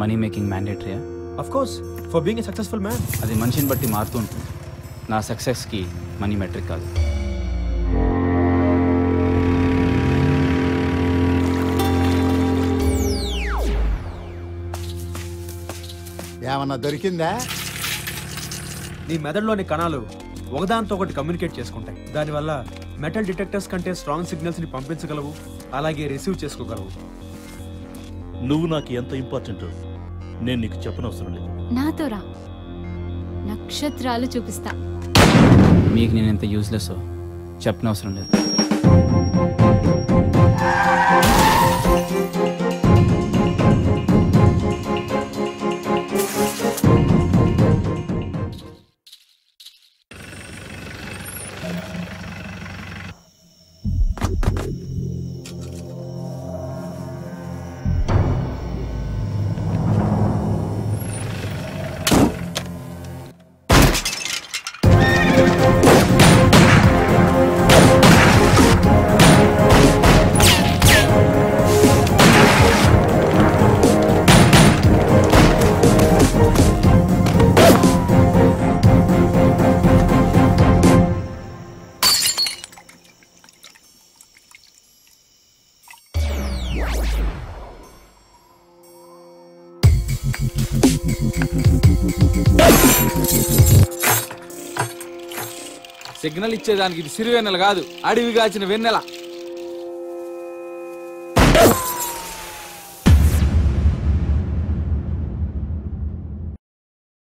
money making మ్యాండేటరీయా of course for being a successful man అది మనిషిని బట్టి మారుతూ ఉంటుంది నా సక్సెస్కి మనీ మెట్రిక్ కాదు ఏమన్నా దొరికిందా నీ మెదడులోని కణాలు ఒకదాంతో ఒకటి కమ్యూనికేట్ చేసుకుంటాయి దానివల్ల మెటల్ డిటెక్టర్స్ కంటే స్ట్రాంగ్ సిగ్నల్స్ ని పంపించగలవు అలాగే రిసీవ్ చేసుకోగలవు నువ్వు నాకు ఎంత ఇంపార్టెంట్ నేను నీకు చెప్పనవసరం లేదు నాతో రా నక్షత్రాలు చూపిస్తా మీకు నేను ఎంత యూజ్లెస్ చెప్పనవసరం లేదు సిగ్నల్ ఇచ్చేదానికి ఇది సిరివెన్నెల కాదు అడవి కాచిన వెన్నెల